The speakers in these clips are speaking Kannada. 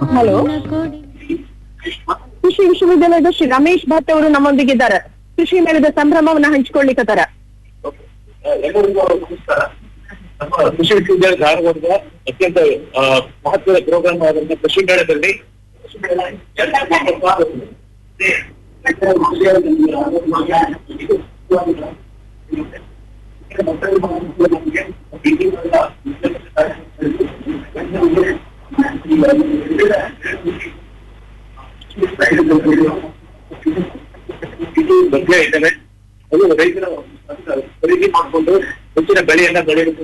ಹಲೋ ಕೃಷಿ ವಿಶ್ವವಿದ್ಯಾಲಯದ ಶ್ರೀ ರಮೇಶ್ ಭಟ್ ಅವರು ನಮ್ಮೊಂದಿಗಿದ್ದಾರೆ ಕೃಷಿ ಮೇಳದ ಸಂಭ್ರಮವನ್ನ ಹಂಚಿಕೊಳ್ಳಿಕತ್ತಾರ ಎಲ್ಲರಿಗೂ ನಮಸ್ಕಾರ ನಮ್ಮ ಕೃಷಿ ವಿಶ್ವವಿದ್ಯಾಲಯ ಧಾರವಾಡದ ಅತ್ಯಂತ ಆ, ಮಹತ್ವದ ಪ್ರೋಗ್ರಾಮ್ ಆದಂತ ಕೃಷಿ ಮೇಳದಲ್ಲಿ ಕೃಷಿ ಮೇಳ ಎರಡ್ ಸಾವಿರದ ಇಪ್ಪತ್ತಾರು. ಬಗ್ಗೆ ಇದ್ದಾವೆ ಅದು ರೈತರ ಖರೀದಿ ಮಾಡಿಕೊಂಡು ಹೆಚ್ಚಿನ ಬೆಳೆಯನ್ನ ಬೆಳೆಯಬೇಕು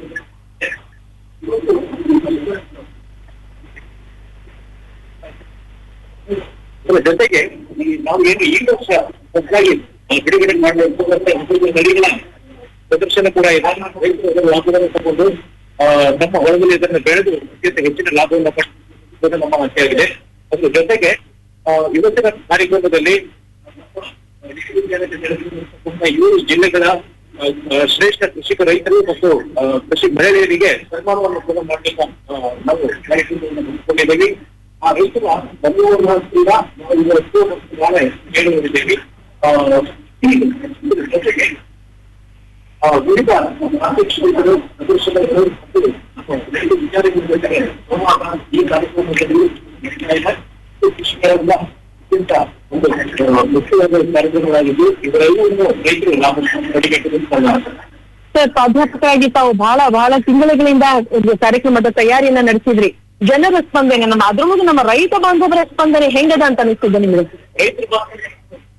ಅದರ ಜೊತೆಗೆ ಈ ನಾವು ಏನು ಈ ವರ್ಷ ಹೊಸದಾಗಿ ಬಿಡುಗಡೆ ಮಾಡುವ ತಳಿಗಳ ಪ್ರದರ್ಶನ ಕೂಡ ಇದೆ ರೈತರು ಅದರ ಲಾಭವನ್ನು ತಗೊಂಡು ಆ, ನಮ್ಮ ಹೊಲದಲ್ಲಿ ಇದನ್ನು ಬೆಳೆದು ಅತ್ಯಂತ ಹೆಚ್ಚಿನ ಲಾಭವನ್ನು ಪಡೆದು ನಮ್ಮ ಆಸೆಯಾಗಿದೆ ಅದ್ರ ಜೊತೆಗೆ ಆ, ಇವತ್ತಿನ ಕಾರ್ಯಕ್ರಮದಲ್ಲಿ ವಿಶ್ವವಿದ್ಯಾಲಯದ ನೆಲೆಸಿರುವಂತಹ ಏಳು ಜಿಲ್ಲೆಗಳ ಆ, ಆ, ಶ್ರೇಷ್ಠ ಕೃಷಿಕ ರೈತರು ಮತ್ತು ಆ, ಕೃಷಿ ಮಹಿಳೆಯರಿಗೆ ಸನ್ಮಾನವನ್ನು ಕೂಡ ಮಾಡಲಿಕ್ಕೆ ಆ, ನಾವು ಕಾರ್ಯಕ್ರಮವನ್ನು ಹಮ್ಮಿಕೊಂಡಿದ್ದೀವಿ ಆ ರೈತರ ಬಂಧುವನ್ನು ಕೂಡ ನಾವು ಇವತ್ತು ಮತ್ತು ನಾಳೆ ಹೇಳುತ್ತಿದ್ದೇವೆ ಆ, ಈ ಜೊತೆಗೆ ಆ, ವಿವಿಧ ಅಧ್ಯಕ್ಷರು ಸದಸ್ಯರು ಮತ್ತು ರೈತ ವಿಚಾರಗಳ ಜೊತೆಗೆ ಸಂವಾದ ಈ ಕಾರ್ಯಕ್ರಮದಲ್ಲಿ ನಡೀತಾ ಇದೆ. ಕೃಷಿಕರಿಂದ ಅತ್ಯಂತ ಒಂದು ಆ, ಮುಖ್ಯವಾದ ಕಾರ್ಯಕ್ರಮಗಳಾಗಿದ್ದು ಇವರೆಲ್ಲವನ್ನು ರೈತರು ಲಾಭ ಪಡಿಬೇಕು ಅಂತ ನನ್ನ ಆಸೆ. ಸರ್ ಪ್ರಾಧ್ಯಾಪಕರಾಗಿ ತಾವು ಬಹಳ ಬಹಳ ತಿಂಗಳುಗಳಿಂದ ಇದು ಕಾರ್ಯಕ್ರಮದ ತಯಾರಿಯನ್ನ ನಡೆಸಿದ್ರಿ ಜನರ ಸ್ಪಂದನೆ ನಮ್ಮ ಅದ್ರ ಮೊದಲು ನಮ್ಮ ರೈತ ಬಾಂಧವರ ಸ್ಪಂದನೆ ಹೆಂಗದ ಅಂತ ಅನಿಸ್ತದೆ ನಿಮ್ಗೆ ರೈತರು ಮಾತ್ರ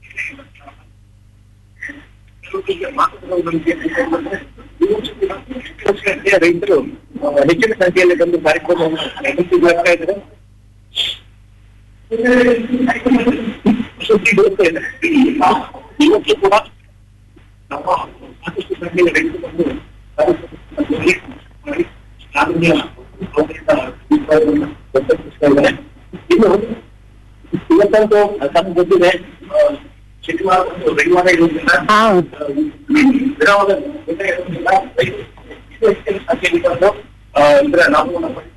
ರೈತರು ಆ, ಹೆಚ್ಚಿನ ಸಂಖ್ಯೆಯಲ್ಲಿ ಬಂದು ಕಾರ್ಯಕ್ರಮವನ್ನು ನಡೆಸಿಕೊಳ್ತಾ ಇದ್ದಾರೆ ಸುದ್ದಿ ಬರುತ್ತಾ ಇದೆ. ಇವತ್ತು ಕೂಡ ನಮ್ಮ ಸಾಕಷ್ಟು ಸಂಖ್ಯೆಯಲ್ಲಿ ರೈತರು ಬಂದು ಕಾರ್ಯಕ್ರಮದಲ್ಲಿ ಮಾಡಿ ಆರೋಗ್ಯ ಅವರಿಂದ ಅಭಿಪ್ರಾಯವನ್ನು ವ್ಯಕ್ತಪಡಿಸ್ತಾ ಇದ್ದಾರೆ ಇನ್ನು ಇವತ್ತಂತೂ ತಮ್ಗೆ ಗೊತ್ತಿದೆ ಆ, ಶನಿವಾರ ಮತ್ತು ರವಿವಾರ ಇರುವುದಿಲ್ಲ ಹಾ. ವಿರಾಮದ ಜೊತೆ ಇರುವುದಿಲ್ಲ ರೈತರು ಹೆಚ್ಚಿನ ಸಂಖ್ಯೆಯಲ್ಲಿ ಬಂದು ಆ, ಇದರ ಲಾಭವನ್ನು ಪಡೆದು